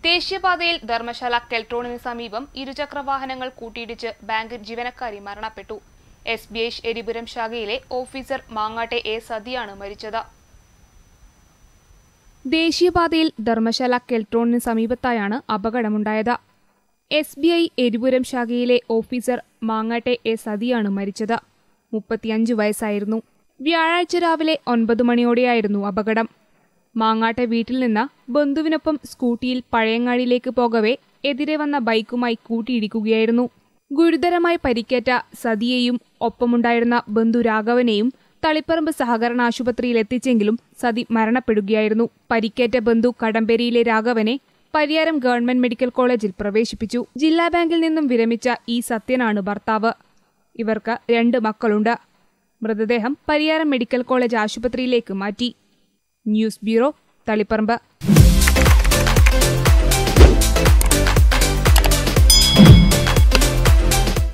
ദേശീയപാതയിൽ ധർമ്മശാല കെൽട്രോണിന് സമീപം ഇരുചക്ര വാഹനങ്ങൾ കൂട്ടിയിടിച്ച് ബാങ്ക് ജീവനക്കാരി മരണപ്പെട്ടു എസ് ബി ഐ എരിപുരം ശാഖയിലെ ഓഫീസർ മാങ്ങാട്ടെ എ സതിയാണ് മരിച്ചത് ദേശീയപാതയിൽ ധർമ്മശാല കെൽട്രോണിന് സമീപത്തായാണ് അപകടമുണ്ടായത് എസ് ബി ഐ എരിപുരം ശാഖയിലെ ഓഫീസർ മാങ്ങാട്ടെ എ സതിയാണ് മരിച്ചത് മുപ്പത്തിയഞ്ച് വയസ്സായിരുന്നു വ്യാഴാഴ്ച രാവിലെ ഒൻപത് മണിയോടെയായിരുന്നു അപകടം മാങ്ങാട്ടെ വീട്ടിൽ നിന്ന് ബന്ധുവിനൊപ്പം സ്കൂട്ടിയിൽ പഴയങ്ങാടിയിലേക്ക് പോകവെ എതിരെ വന്ന ബൈക്കുമായി കൂട്ടിയിടിക്കുകയായിരുന്നു ഗുരുതരമായി പരിക്കേറ്റ സതിയെയും ഒപ്പമുണ്ടായിരുന്ന ബന്ധു രാഘവനെയും തളിപ്പറമ്പ് സഹകരണ ആശുപത്രിയിൽ എത്തിച്ചെങ്കിലും സതി മരണപ്പെടുകയായിരുന്നു പരിക്കേറ്റ ബന്ധു കടമ്പേരിയിലെ രാഘവനെ പരിയാരം ഗവൺമെന്റ് മെഡിക്കൽ കോളേജിൽ പ്രവേശിപ്പിച്ചു ജില്ലാ ബാങ്കിൽ നിന്നും വിരമിച്ച ഇ സത്യനാണ് ഭർത്താവ് ഇവർക്ക് രണ്ട് മക്കളുണ്ട് മൃതദേഹം പരിയാരം മെഡിക്കൽ കോളേജ് ആശുപത്രിയിലേക്ക് മാറ്റി ന്യൂസ് ബ്യൂറോ തളിപ്പറമ്പ്